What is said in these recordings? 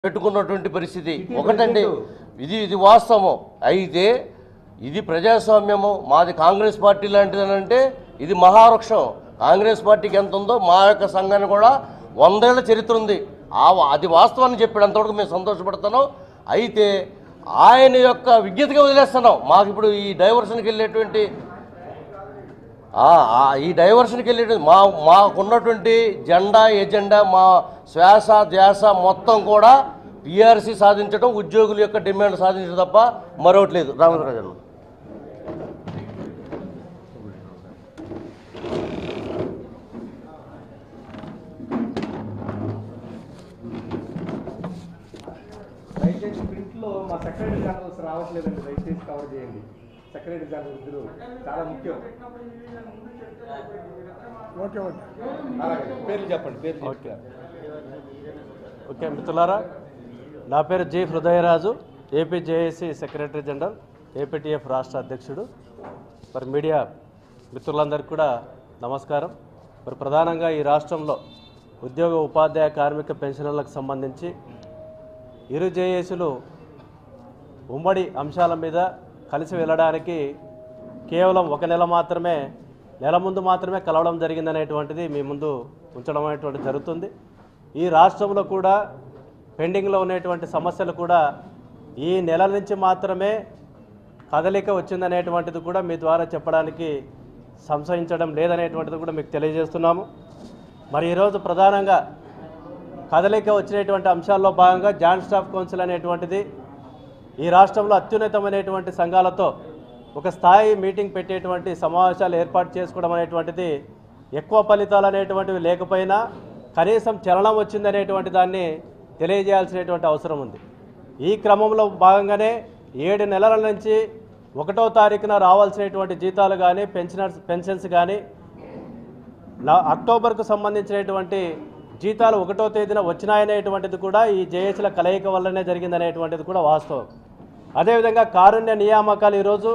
పెట్టుకున్నటువంటి పరిస్థితి ఒకటండి ఇది ఇది వాస్తవం అయితే ఇది ప్రజాస్వామ్యము మాది కాంగ్రెస్ పార్టీ లాంటిదనంటే ఇది మహావృక్షం కాంగ్రెస్ పార్టీకి ఎంత ఉందో మా యొక్క సంఘాన్ని కూడా వందేళ్ల చరిత్ర ఉంది ఆ అది వాస్తవాన్ని చెప్పాడు అంతవరకు మేము సంతోషపడుతున్నాం అయితే ఆయన యొక్క విజ్ఞతగా వదిలేస్తున్నాం మాకు ఇప్పుడు ఈ డైవర్షన్కి వెళ్ళేటువంటి ఆ, ఆ, ఈ డైవర్షన్కి వెళ్ళేది మా మాకున్నటువంటి జెండా ఎజెండా మా శ్వాస ధ్యాస మొత్తం కూడా పిఆర్సీ సాధించడం ఉద్యోగుల యొక్క డిమాండ్ సాధించడం తప్ప మరొకటి లేదు రామచంద్ర గారు దయచేసి ప్రింట్లో మా సెక్రటరీ జనరల్స్ రావట్లేదండి దయచేసి కవర్ చేయండి సెక్రటరీ జనరల్ ఇద్దరు చాలా ముఖ్యం ఓకే ఓకే అలాగే పేర్లు చెప్పండి పేర్లు ఓకే ఓకే మిత్రులారా నా పేరు G Hrudayaraju AP JAC secretary general APTF రాష్ట్ర అధ్యక్షుడు మరి మీడియా మిత్రులందరికీ కూడా నమస్కారం మరి ప్రధానంగా ఈ రాష్ట్రంలో ఉద్యోగ ఉపాధ్యాయ కార్మిక పెన్షనర్లకు సంబంధించి ఇరు జేఏసీలు ఉమ్మడి అంశాల మీద కలిసి వెళ్ళడానికి కేవలం ఒక నెల మాత్రమే నెల ముందు మాత్రమే కలవడం జరిగిందనేటువంటిది మీ ముందు ఉంచడం అనేటువంటి జరుగుతుంది ఈ రాష్ట్రంలో కూడా పెండింగ్లో ఉన్నటువంటి సమస్యలు కూడా ఈ నెల నుంచి మాత్రమే కదలిక వచ్చిందనేటువంటిది కూడా మీ ద్వారా చెప్పడానికి సంశయించడం లేదనేటువంటిది కూడా మీకు తెలియజేస్తున్నాము మరి ఈరోజు ప్రధానంగా కదలిక వచ్చినటువంటి అంశాల్లో భాగంగా జాయింట్ స్టాఫ్ కౌన్సిల్ అనేటువంటిది ఈ రాష్ట్రంలో అత్యున్నతమైనటువంటి సంఘాలతో ఒక స్థాయి మీటింగ్ పెట్టేటువంటి సమావేశాలు ఏర్పాటు చేసుకోవడం అనేటువంటిది ఎక్కువ ఫలితాలు అనేటువంటివి లేకపోయినా కనీసం చలనం వచ్చిందనేటువంటి దాన్ని తెలియజేయాల్సినటువంటి అవసరం ఉంది ఈ క్రమంలో భాగంగానే ఏడు నెలల నుంచి ఒకటో తారీఖున రావాల్సినటువంటి జీతాలు కానీ పెన్షనర్స్ పెన్షన్స్ కానీ నా అక్టోబర్కు సంబంధించినటువంటి జీతాలు ఒకటో తేదీన వచ్చినాయనేటువంటిది కూడా ఈ జేఏసీల కలయిక వల్లనే జరిగిందనేటువంటిది కూడా వాస్తవం అదేవిధంగా కారుణ్య నియామకాలు ఈరోజు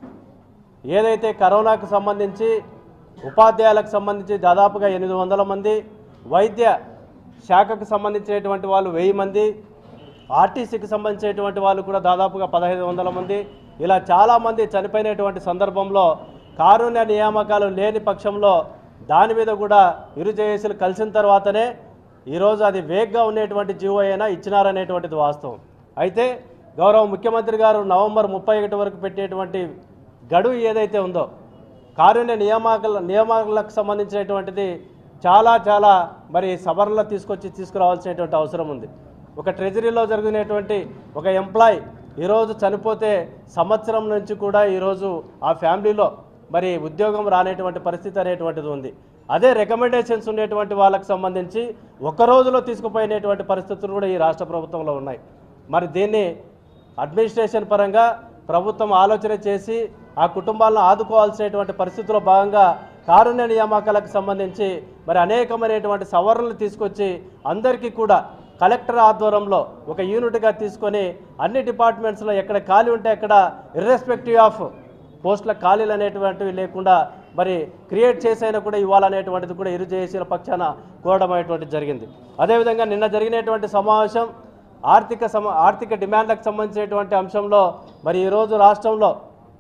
ఏదైతే కరోనాకు సంబంధించి ఉపాధ్యాయులకు సంబంధించి దాదాపుగా ఎనిమిది వందల మంది వైద్య శాఖకు సంబంధించినటువంటి వాళ్ళు వెయ్యి మంది ఆర్టీసీకి సంబంధించినటువంటి వాళ్ళు కూడా దాదాపుగా పదహైదు వందల మంది ఇలా చాలామంది చనిపోయినటువంటి సందర్భంలో కారుణ్య నియామకాలు లేని పక్షంలో దాని మీద కూడా ఇరు జేఏసీలు కలిసిన తర్వాతనే ఈరోజు అది వేగ్గా ఉండేటువంటి జీవో అయినా ఇచ్చినారనేటువంటిది వాస్తవం అయితే గౌరవ ముఖ్యమంత్రి గారు నవంబర్ ముప్పై ఒకటి వరకు పెట్టేటువంటి గడువు ఏదైతే ఉందో కారుణ్య నియామకాల నియామకాలకు సంబంధించినటువంటిది చాలా చాలా మరి సవరణలు తీసుకొచ్చి తీసుకురావాల్సినటువంటి అవసరం ఉంది ఒక ట్రెజరీలో జరిగినటువంటి ఒక ఎంప్లాయ్ ఈరోజు చనిపోతే సంవత్సరం నుంచి కూడా ఈరోజు ఆ ఫ్యామిలీలో మరి ఉద్యోగం రానేటువంటి పరిస్థితి అనేటువంటిది ఉంది అదే రికమెండేషన్స్ ఉండేటువంటి వాళ్ళకి సంబంధించి ఒక రోజులో తీసుకుపోయినటువంటి పరిస్థితులు కూడా ఈ రాష్ట్ర ప్రభుత్వంలో ఉన్నాయి మరి దీన్ని అడ్మినిస్ట్రేషన్ పరంగా ప్రభుత్వం ఆలోచన చేసి ఆ కుటుంబాలను ఆదుకోవాల్సినటువంటి పరిస్థితుల్లో భాగంగా కారుణ్య నియామకాలకు సంబంధించి మరి అనేకమైనటువంటి సవరణలు తీసుకొచ్చి అందరికీ కూడా కలెక్టర్ ఆధ్వర్యంలో ఒక యూనిట్గా తీసుకొని అన్ని డిపార్ట్మెంట్స్లో ఎక్కడ ఖాళీ ఉంటే అక్కడ ఇర్రెస్పెక్టివ్ ఆఫ్ పోస్టుల ఖాళీలు అనేటువంటివి లేకుండా మరి క్రియేట్ చేసైనా కూడా ఇవ్వాలనేటువంటిది కూడా ఇరు జేఏసీల పక్షాన కోరడం అనేటువంటిది జరిగింది అదేవిధంగా నిన్న జరిగినటువంటి సమావేశం ఆర్థిక సమ ఆర్థిక డిమాండ్లకు సంబంధించినటువంటి అంశంలో మరి ఈరోజు రాష్ట్రంలో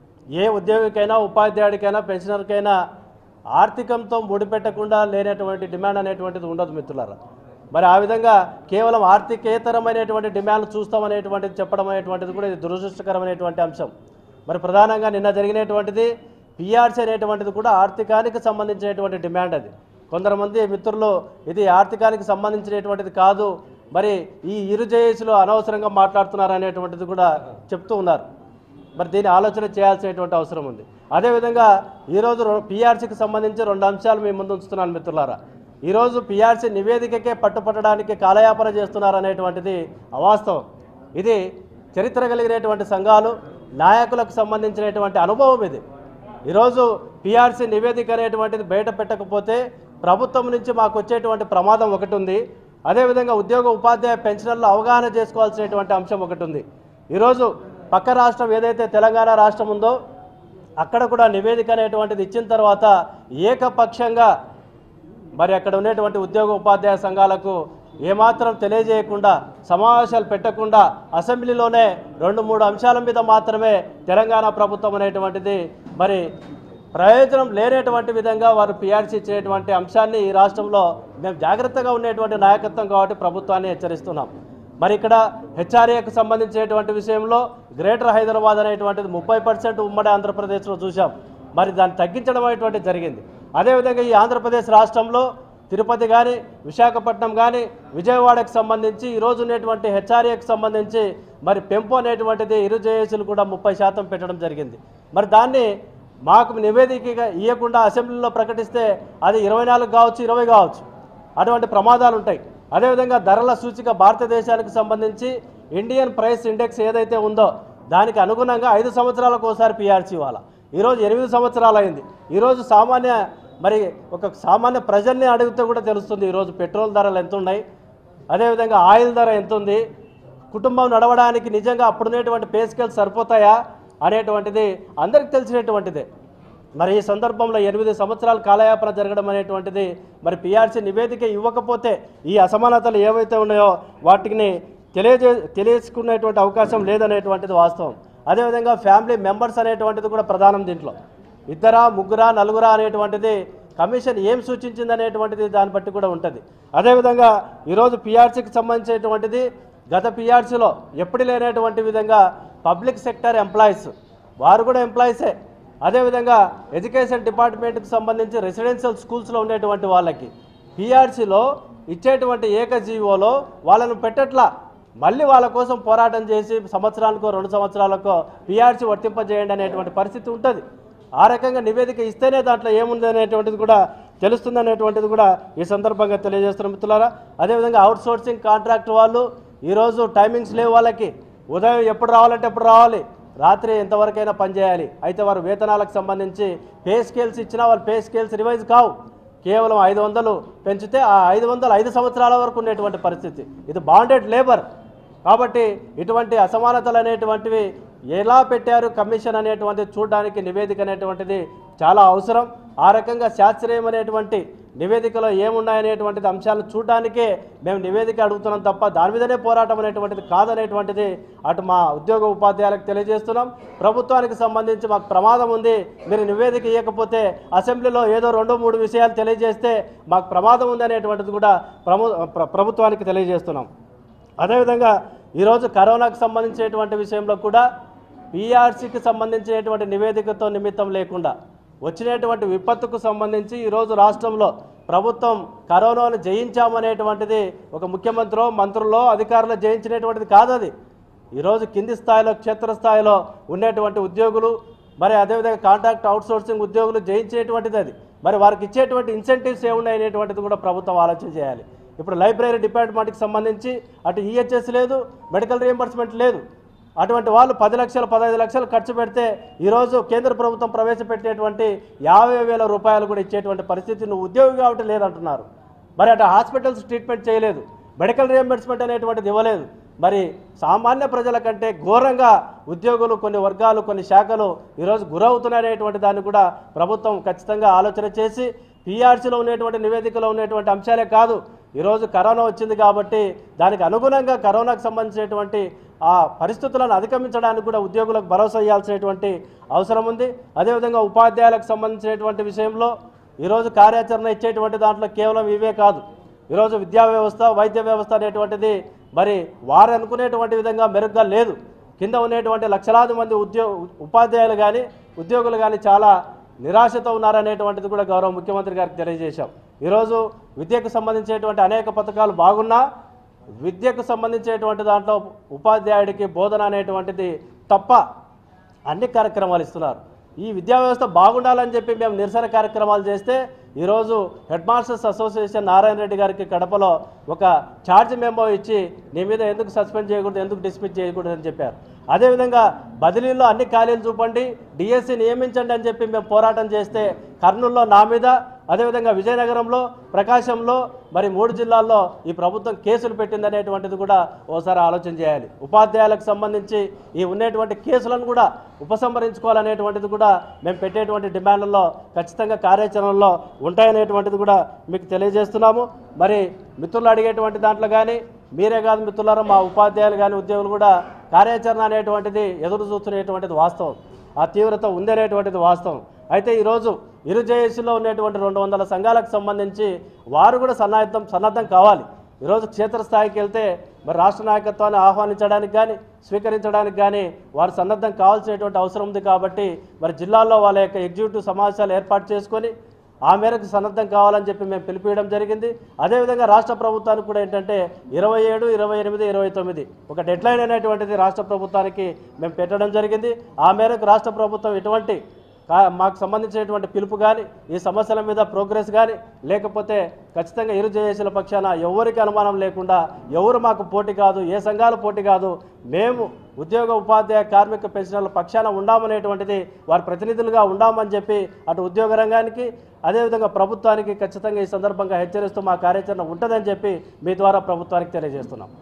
ఏ ఉద్యోగికైనా ఉపాధ్యాయుడికైనా పెన్షనర్కైనా ఆర్థికంతో ముడిపెట్టకుండా లేనటువంటి డిమాండ్ అనేటువంటిది ఉండదు మిత్రులారా మరి ఆ విధంగా కేవలం ఆర్థికేతరమైనటువంటి డిమాండ్ చూస్తామనేటువంటిది చెప్పడం అనేటువంటిది కూడా ఇది దురదృష్టకరమైనటువంటి అంశం మరి ప్రధానంగా నిన్న జరిగినటువంటిది పిఆర్సీ అనేటువంటిది కూడా ఆర్థికానికి సంబంధించినటువంటి డిమాండ్ అది కొందరమంది మిత్రులు ఇది ఆర్థికానికి సంబంధించినటువంటిది కాదు మరి ఈ ఇరు జేఏసీలో అనవసరంగా మాట్లాడుతున్నారు అనేటువంటిది కూడా చెప్తూ ఉన్నారు మరి దీన్ని ఆలోచన చేయాల్సినటువంటి అవసరం ఉంది అదేవిధంగా ఈరోజు పిఆర్సీకి సంబంధించి రెండు అంశాలు మీ ముందు ఉంచుతున్నాను మిత్రులారా ఈరోజు పిఆర్సీ నివేదికకే పట్టుపట్టడానికి కాలయాపన చేస్తున్నారు అనేటువంటిది అవాస్తవం ఇది చరిత్ర కలిగినటువంటి సంఘాలు నాయకులకు సంబంధించినటువంటి అనుభవం ఇది ఈరోజు పిఆర్సీ నివేదిక అనేటువంటిది బయట పెట్టకపోతే ప్రభుత్వం నుంచి మాకు వచ్చేటువంటి ప్రమాదం ఒకటి ఉంది అదేవిధంగా ఉద్యోగ ఉపాధ్యాయ పెన్షనర్లు అవగాహన చేసుకోవాల్సినటువంటి అంశం ఒకటి ఉంది ఈరోజు పక్క రాష్ట్రం ఏదైతే తెలంగాణ రాష్ట్రం ఉందో అక్కడ కూడా నివేదిక అనేటువంటిది ఇచ్చిన తర్వాత ఏకపక్షంగా మరి అక్కడ ఉన్నటువంటి ఉద్యోగ ఉపాధ్యాయ సంఘాలకు ఏమాత్రం తెలియజేయకుండా సమావేశాలు పెట్టకుండా అసెంబ్లీలోనే రెండు మూడు అంశాల మీద మాత్రమే తెలంగాణ ప్రభుత్వం అనేటువంటిది మరి ప్రయోజనం లేనటువంటి విధంగా వారు పిఆర్సీ ఇచ్చినటువంటి అంశాన్ని ఈ రాష్ట్రంలో మేము జాగ్రత్తగా ఉండేటువంటి నాయకత్వం కాబట్టి ప్రభుత్వాన్ని హెచ్చరిస్తున్నాం మరి ఇక్కడ హెచ్ఆర్ఏకు సంబంధించినటువంటి విషయంలో గ్రేటర్ హైదరాబాద్ అనేటువంటిది ముప్పై పర్సెంట్ ఉమ్మడి ఆంధ్రప్రదేశ్లో చూసాం మరి దాన్ని తగ్గించడం అనేటువంటిది జరిగింది అదేవిధంగా ఈ ఆంధ్రప్రదేశ్ రాష్ట్రంలో తిరుపతి కానీ విశాఖపట్నం కానీ విజయవాడకు సంబంధించి ఈరోజు ఉన్నటువంటి హెచ్ఆర్ఏకి సంబంధించి మరి పెంపు అనేటువంటిది ఇరు జేఏసీలు కూడా ముప్పై శాతం పెట్టడం జరిగింది మరి దాన్ని మాకు నివేదికగా ఇవ్వకుండా అసెంబ్లీలో ప్రకటిస్తే అది ఇరవై నాలుగు కావచ్చు ఇరవై కావచ్చు అటువంటి ప్రమాదాలు ఉంటాయి అదేవిధంగా ధరల సూచిక భారతదేశానికి సంబంధించి ఇండియన్ ప్రైస్ ఇండెక్స్ ఏదైతే ఉందో దానికి అనుగుణంగా ఐదు సంవత్సరాలకు ఒకసారి పిఆర్సీ ఇవ్వాలి ఈరోజు ఎనిమిది సంవత్సరాలు అయింది ఈరోజు సామాన్య మరి ఒక సామాన్య ప్రజల్ని అడిగితే కూడా తెలుస్తుంది ఈరోజు పెట్రోల్ ధరలు ఎంత ఉన్నాయి అదేవిధంగా ఆయిల్ ధర ఎంత ఉంది కుటుంబం నడవడానికి నిజంగా అప్పుడున్నటువంటి పే స్కేల్స్ సరిపోతాయా అనేటువంటిది అందరికీ తెలిసినటువంటిదే మరి ఈ సందర్భంలో ఎనిమిది సంవత్సరాల కాలయాపన జరగడం అనేటువంటిది మరి పిఆర్సీ నివేదిక ఇవ్వకపోతే ఈ అసమానతలు ఏవైతే ఉన్నాయో వాటిని తెలియజే తెలియచుకునేటువంటి అవకాశం లేదనేటువంటిది వాస్తవం అదేవిధంగా ఫ్యామిలీ మెంబర్స్ అనేటువంటిది కూడా ప్రధానం దీంట్లో ఇద్దరా ముగ్గురా నలుగురా అనేటువంటిది కమిషన్ ఏం సూచించింది అనేటువంటిది దాన్ని బట్టి కూడా ఉంటుంది అదేవిధంగా ఈరోజు పిఆర్సీకి సంబంధించినటువంటిది గత పిఆర్సీలో ఎప్పుడు లేనటువంటి విధంగా పబ్లిక్ సెక్టర్ ఎంప్లాయీస్ వారు కూడా ఎంప్లాయీసే అదేవిధంగా ఎడ్యుకేషన్ డిపార్ట్మెంట్కి సంబంధించి రెసిడెన్షియల్ స్కూల్స్లో ఉండేటువంటి వాళ్ళకి పిఆర్సీలో ఇచ్చేటువంటి ఏకజీవోలో వాళ్ళను పెట్టట్లా మళ్ళీ వాళ్ళ కోసం పోరాటం చేసి సంవత్సరానికో రెండు సంవత్సరాలకో పిఆర్సీ వర్తింపజేయండి అనేటువంటి పరిస్థితి ఉంటుంది ఆ రకంగా నివేదిక ఇస్తేనే దాంట్లో ఏముంది అనేటువంటిది కూడా తెలుస్తుంది అనేటువంటిది కూడా ఈ సందర్భంగా తెలియజేస్తున్న మిత్రులారా అదేవిధంగా అవుట్ సోర్సింగ్ కాంట్రాక్ట్ వాళ్ళు ఈరోజు టైమింగ్స్ లేవు వాళ్ళకి ఉదయం ఎప్పుడు రావాలంటే ఎప్పుడు రావాలి రాత్రి ఎంతవరకైనా పనిచేయాలి అయితే వారు వేతనాలకు సంబంధించి పే స్కేల్స్ ఇచ్చినా వాళ్ళ పే స్కేల్స్ రివైజ్ కావు కేవలం ఐదు వందలు పెంచితే ఆ ఐదు వందలు ఐదు సంవత్సరాల వరకు ఉండేటువంటి పరిస్థితి ఇది బాండెడ్ లేబర్ కాబట్టి ఇటువంటి అసమానతలు అనేటువంటివి ఎలా పెట్టారు కమిషన్ అనేటువంటిది చూడడానికి నివేదిక అనేటువంటిది చాలా అవసరం ఆ రకంగా శాస్త్రీయం అనేటువంటి నివేదికలో ఏమున్నాయనేటువంటిది అంశాలను చూడడానికే మేము నివేదిక అడుగుతున్నాం తప్ప దాని మీదనే పోరాటం అనేటువంటిది కాదనేటువంటిది అటు మా ఉద్యోగ ఉపాధ్యాయులకు తెలియజేస్తున్నాం ప్రభుత్వానికి సంబంధించి మాకు ప్రమాదం ఉంది మీరు నివేదిక ఇవ్వకపోతే అసెంబ్లీలో ఏదో రెండు మూడు విషయాలు తెలియజేస్తే మాకు ప్రమాదం ఉంది అనేటువంటిది కూడా ప్రము ప్ర- ప్రభుత్వానికి తెలియజేస్తున్నాం అదేవిధంగా ఈరోజు కరోనాకు సంబంధించినటువంటి విషయంలో కూడా పీఆర్సీకి సంబంధించినటువంటి నివేదికతో నిమిత్తం లేకుండా వచ్చినటువంటి విపత్తుకు సంబంధించి ఈరోజు రాష్ట్రంలో ప్రభుత్వం కరోనాను జయించామనేటువంటిది ఒక ముఖ్యమంత్రో మంత్రులో అధికారులు జయించినటువంటిది కాదు అది ఈరోజు కింది స్థాయిలో క్షేత్రస్థాయిలో ఉండేటువంటి ఉద్యోగులు మరి అదేవిధంగా కాంట్రాక్ట్ అవుట్సోర్సింగ్ ఉద్యోగులు జయించేటువంటిది అది మరి వారికి ఇచ్చేటువంటి ఇన్సెంటివ్స్ ఏమున్నాయి అనేటువంటిది కూడా ప్రభుత్వం ఆలోచన చేయాలి ఇప్పుడు లైబ్రరీ డిపార్ట్మెంట్కి సంబంధించి అటు ఈహెచ్ఎస్ లేదు మెడికల్ రియంబర్స్మెంట్ లేదు అటువంటి వాళ్ళు పది లక్షలు పదహైదు లక్షలు ఖర్చు పెడితే ఈరోజు కేంద్ర ప్రభుత్వం ప్రవేశపెట్టేటువంటి యాభై వేల రూపాయలు కూడా ఇచ్చేటువంటి పరిస్థితి నువ్వు ఉద్యోగి కాబట్టి లేదంటున్నారు మరి అటు హాస్పిటల్స్ ట్రీట్మెంట్ చేయలేదు మెడికల్ రియంబర్స్మెంట్ అనేటువంటిది ఇవ్వలేదు మరి సామాన్య ప్రజల కంటే ఘోరంగా ఉద్యోగులు కొన్ని వర్గాలు కొన్ని శాఖలు ఈరోజు గురవుతున్నాయనేటువంటి దాన్ని కూడా ప్రభుత్వం ఖచ్చితంగా ఆలోచన చేసి పీఆర్సీలో ఉన్నటువంటి నివేదికలో ఉన్నటువంటి అంశాలే కాదు ఈరోజు కరోనా వచ్చింది కాబట్టి దానికి అనుగుణంగా కరోనాకు సంబంధించినటువంటి ఆ పరిస్థితులను అధిగమించడానికి కూడా ఉద్యోగులకు భరోసా ఇవ్వాల్సినటువంటి అవసరం ఉంది అదేవిధంగా ఉపాధ్యాయులకు సంబంధించినటువంటి విషయంలో ఈరోజు కార్యాచరణ ఇచ్చేటువంటి దాంట్లో కేవలం ఇవే కాదు ఈరోజు విద్యా వ్యవస్థ వైద్య వ్యవస్థ అనేటువంటిది మరి వారు అనుకునేటువంటి విధంగా మెరుగ్గా లేదు కింద ఉండేటువంటి లక్షలాది మంది ఉద్యో ఉపాధ్యాయులు కానీ ఉద్యోగులు కానీ చాలా నిరాశతో ఉన్నారనేటువంటిది కూడా గౌరవ ముఖ్యమంత్రి గారికి తెలియజేశాం ఈరోజు విద్యకు సంబంధించేటువంటి అనేక పథకాలు బాగున్నా విద్యకు సంబంధించేటువంటి దాంట్లో ఉపాధ్యాయుడికి బోధన అనేటువంటిది తప్ప అన్ని కార్యక్రమాలు ఇస్తున్నారు ఈ విద్యా వ్యవస్థ బాగుండాలని చెప్పి మేము నిరసన కార్యక్రమాలు చేస్తే ఈరోజు headmasters association Narayana Reddy గారికి కడపలో ఒక ఛార్జ్ మెమో ఇచ్చి నీ మీద ఎందుకు సస్పెండ్ చేయకూడదు ఎందుకు డిస్మిస్ చేయకూడదు అని చెప్పారు అదేవిధంగా బదిలీలో అన్ని ఖాళీలు చూపండి డిఎస్సి నియమించండి అని చెప్పి మేము పోరాటం చేస్తే కర్నూలులో నా మీద అదేవిధంగా విజయనగరంలో ప్రకాశంలో మరి మూడు జిల్లాల్లో ఈ ప్రభుత్వం కేసులు పెట్టిందనేటువంటిది కూడా ఓసారి ఆలోచన చేయాలి ఉపాధ్యాయులకు సంబంధించి ఈ ఉన్నటువంటి కేసులను కూడా ఉపసంహరించుకోవాలనేటువంటిది కూడా మేము పెట్టేటువంటి డిమాండ్లలో ఖచ్చితంగా కార్యాచరణలో ఉంటాయనేటువంటిది కూడా మీకు తెలియజేస్తున్నాము మరి మిత్రులు అడిగేటువంటి దాంట్లో కానీ మీరే కాదు మిత్రులారా మా ఉపాధ్యాయులు కానీ ఉద్యోగులు కూడా కార్యాచరణ అనేటువంటిది ఎదురు చూస్తున్నటువంటిది వాస్తవం ఆ తీవ్రత ఉందనేటువంటిది వాస్తవం అయితే ఈరోజు ఇరు జేఏసీలో ఉన్నటువంటి రెండు వందల సంఘాలకు సంబంధించి వారు కూడా సన్నాహితం సన్నద్ధం కావాలి ఈరోజు క్షేత్రస్థాయికి వెళ్తే మరి రాష్ట్ర నాయకత్వాన్ని ఆహ్వానించడానికి కానీ స్వీకరించడానికి కానీ వారు సన్నద్ధం కావాల్సినటువంటి అవసరం ఉంది కాబట్టి మరి జిల్లాల్లో వాళ్ళ యొక్క ఎగ్జిక్యూటివ్ సమావేశాలు ఏర్పాటు చేసుకొని ఆ మేరకు సన్నద్ధం కావాలని చెప్పి మేము పిలిపించడం జరిగింది అదేవిధంగా రాష్ట్ర ప్రభుత్వానికి కూడా ఏంటంటే ఇరవై ఏడు ఇరవై ఎనిమిది ఇరవై తొమ్మిది ఒక డెడ్లైన్ అనేటువంటిది రాష్ట్ర ప్రభుత్వానికి మేము పెట్టడం జరిగింది ఆ మేరకు రాష్ట్ర ప్రభుత్వం ఎటువంటి కా- మాకు సంబంధించినటువంటి పిలుపు కానీ ఈ సమస్యల మీద ప్రోగ్రెస్ కానీ లేకపోతే ఖచ్చితంగా ఇరు జేఏసీల పక్షాన ఎవరికి అనుమానం లేకుండా ఎవరు మాకు పోటీ కాదు ఏ సంఘాలు పోటీ కాదు మేము ఉద్యోగ ఉపాధ్యాయ కార్మిక పెన్షనర్ల పక్షాన ఉండామనేటువంటిది వారి ప్రతినిధులుగా ఉండామని చెప్పి అటు ఉద్యోగ రంగానికి అదేవిధంగా ప్రభుత్వానికి ఖచ్చితంగా ఈ సందర్భంగా హెచ్చరిస్తూ మా కార్యాచరణ ఉంటుందని చెప్పి మీ ద్వారా ప్రభుత్వానికి తెలియజేస్తున్నాం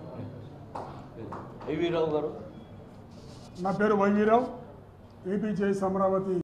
ఏవీ రావు గారు నా పేరు వైవీరావు ఏపీ జేఎస్ అమరావతి